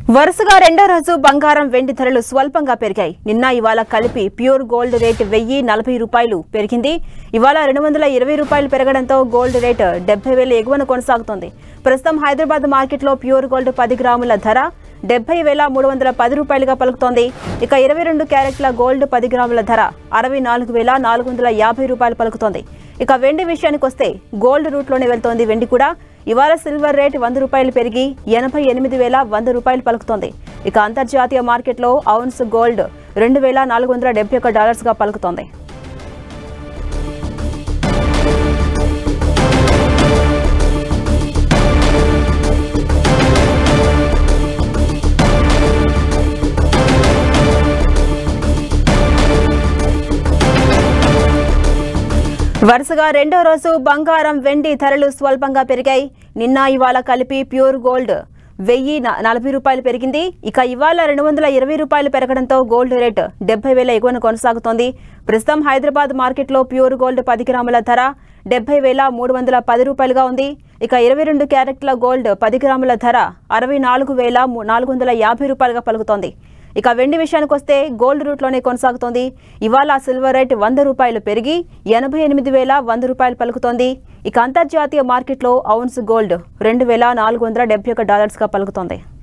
వరుసగా రెండో రోజు బంగారం వెండి ధరలు స్వల్పంగా పెరిగాయి నిన్న ఇవాళ కలిపి ప్యూర్ గోల్డ్ రేట్ వెయ్యి నలభై రూపాయలు పెరిగింది ఇవాళ రెండు వందల ఇరవై రూపాయలు పెరగడంతో గోల్డ్ రేట్ డెబ్బై వేల ఎగువన కొనసాగుతోంది ప్రస్తుతం హైదరాబాద్ మార్కెట్లో ప్యూర్ గోల్డ్ పది గ్రాముల ధర డెబ్బై వేల మూడు వందల పది రూపాయలుగా పలుకుతోంది ఇక ఇరవై రెండు క్యారెట్ల గోల్డ్ పది గ్రాముల ధర అరవై నాలుగు వేల నాలుగు వందల యాభై రూపాయలు పలుకుతోంది ఇక వెండి విషయానికి వస్తే గోల్డ్ రూట్లోనే వెళ్తోంది వెండి కూడా ఇవాళ సిల్వర్ రేట్ వంద రూపాయలు పెరిగి ఎనభై ఎనిమిది వేల వంద రూపాయలు పలుకుతోంది ఇక అంతర్జాతీయ మార్కెట్లో ఔన్స్ గోల్డ్ రెండు వేల నాలుగు వందల డెబ్బై ఒక డాలర్స్గా పలుకుతోంది వరుసగా రెండో రోజు బంగారం వెండి ధరలు స్వల్పంగా పెరిగాయి నిన్న ఇవాళ కలిపి ప్యూర్ గోల్డ్ వెయ్యి న- నలభై రూపాయలు పెరిగింది ఇక ఇవాళ రెండు వందల ఇరవై రూపాయలు పెరగడంతో గోల్డ్ రేట్ డెబ్బై వేల ఎగువన కొనసాగుతోంది ప్రస్తుతం హైదరాబాద్ మార్కెట్లో ప్యూర్ గోల్డ్ పది గ్రాముల ధర డెబ్బై వేల మూడు వందల పది రూపాయలుగా ఉంది ఇక ఇరవై రెండు క్యారెట్ల గోల్డ్ పది గ్రాముల ధర అరవై నాలుగు వేల ము- నాలుగు వందల యాభై రూపాయలుగా పలుకుతోంది ఇక వెండి విషయానికి వస్తే గోల్డ్ రూట్లోనే కొనసాగుతోంది ఇవాళ సిల్వర్ రేట్ వంద రూపాయలు పెరిగి ఎనభై ఎనిమిది వేల వంద రూపాయలు పలుకుతోంది ఇక అంతర్జాతీయ మార్కెట్లో ఔన్స్ గోల్డ్ రెండు వేల నాలుగు వందల డెబ్బై ఒక డాలర్స్గా పలుకుతోంది